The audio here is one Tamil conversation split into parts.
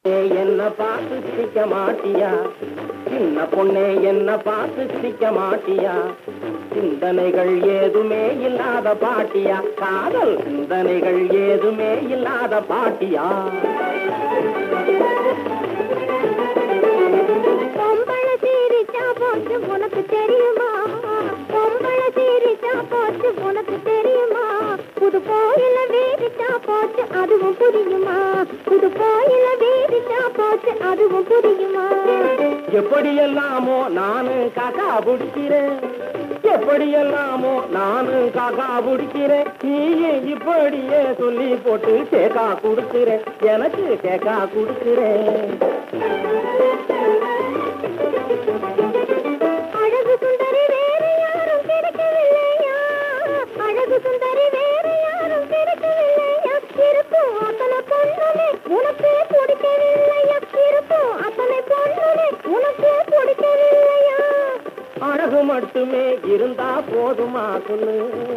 பொண்ணே என்ன பார்த்து சிரிக்க மாட்டியா சின்ன பொண்ணே என்ன பார்த்து சிரிக்க மாட்டியா சிந்தனைகள் ஏதுமே இல்லாத பாட்டியா காதல் சிந்தனைகள் ஏதுமே இல்லாத பாட்டியா பொம்பள சீரிச்சா போச்சு உனக்கு தெரியுமா பொம்பள சீரிச்சா போச்சு உனக்கு தெரியுமா புது கோயில வீரிச்சா போச்சு அதுவும் புரியுமா புது கோயில வீரிச்சா போச்சு அதுவும் புரியுமா எப்படியெல்லாமோ நானு காக்கா பிடிக்கிறேன் எப்படியெல்லாமோ நானு காக்கா பிடிக்கிறேன் நீயும் இப்படியே சொல்லி போட்டு கேக்கா கொடுக்கிறேன் எனக்கு கேக்கா கொடுக்கிறேன் அழகு சுந்தரி வேறு யாரும் கிடைக்கவில்லையா அழகு சுந்தரி வேறு யாரும் கிடைக்கவில்லையா இருக்கும் அத்தனை பொண்ணுமே உனக்கே பிடிக்கவில்லையா இருக்கும் அத்தனை பொண்ணுமே உனக்கே பிடிக்கவில்லையா அழகு மட்டுமே இருந்தா போதுமா சொல்லு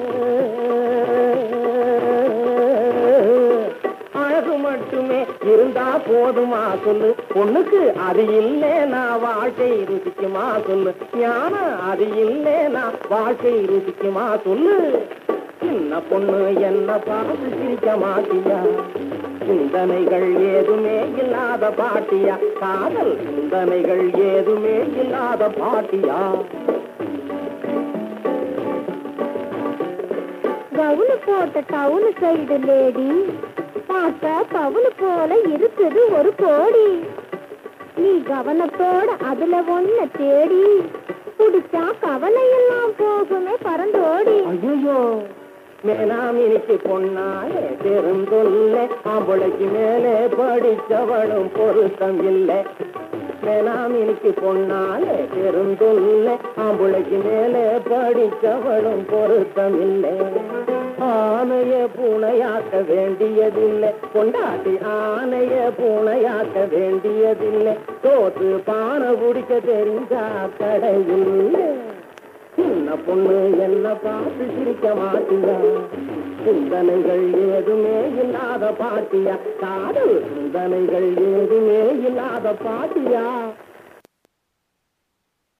அழகு மட்டுமே இருந்தா போதுமா சொல்லு பொண்ணுக்கு அது இல்லை நான் வாழ்க்கை ருசிக்குமா சொல்லு ஞானம் அது இல்லை நான் வாழ்க்கை ருசிக்குமா சொல்லு சின்ன பொண்ணு என்ன பார்த்து சிரிக்க மாட்டியா சிந்தனைகள் ஏதுமே இல்லாத பாட்டியா காதல் சிந்தனைகள் ஏதுமே இல்லாத பாட்டியா கவுனு போட்ட டவுனு சைடு லேடி பார்க்க பவுனு போல இருக்குது ஒரு கோடி நீ கவனத்தோட அதுல ஒன்ன தேடி புடிச்சா கவலையெல்லாம் போகுமே பறந்தோடி ஐயோ மேனாமினிக்கு பொண்ணாலே பெருந்தொல்ல ஆம்பளைக்கு மேலே படிச்சவளும் பொருத்தம் இல்லை மேனாமினிக்கு பொண்ணாலே பெருந்தொல்ல ஆம்பளைக்கு மேலே படிச்சவளும் பொருத்தம் இல்லை ஆனைய பூனையாக்க வேண்டியதில்லை கொண்டாட்டி ஆனைய பூனையாக்க வேண்டியதில்லை தோத்து பானை குடிக்க தெரிஞ்சா கடையில்லை சின்ன பொண்ணு என்ன பார்த்து சிரிக்க மாட்டியா சிந்தனைகள் ஏதுமே இல்லாத பாட்டியா காதல் சிந்தனைகள் ஏதுமே இல்லாத பாட்டியா